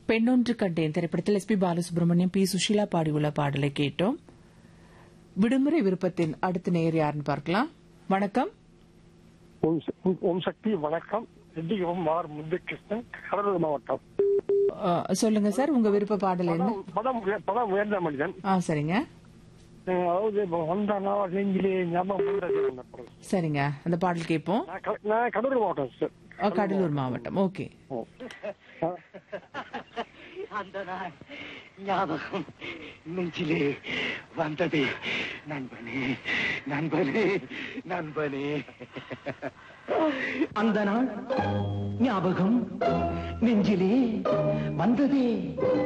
பெண்ணொன்று கண்டேன் திரைப்படத்தில் S P Balasubrahmanyam P Susheela பாடியுள்ள பாடலை கேட்டோம் விடுமுறை விருப்பத்தின் அடுத்த நேர் யாருன்னு பார்க்கலாம் வணக்கம் ஓம் ச- ஓம் சக்தி வணக்கம் ரெட்டிகுளம் ஆர் முத்துகிருஷ்ணன் கடலூர் மாவட்டம் ஆ, சொல்லுங்க சார் உங்க விருப்ப பாடல் என்ன படம் படம் உய- படம் உயர்ந்த மனிதன் ஆ சரிங்க அஹ் அதாவது இப்ப வந்தானா நெஞ்சிலே ஞாபகம் வந்தது அந்த படம். சரிங்க அந்த பாடல் கேட்போம் நான் க- நான் கடலூர் மாவட்டம் சார் ஆ, கடலூர் மாவட்டம் ஓகே ஓ. அஹ் அந்த நாள் ஞாபகம் நெஞ்சிலே வந்தது நண்பனே நண்பனே நண்பனே அந்த நாள் ஞாபகம் நெஞ்சிலே வந்ததே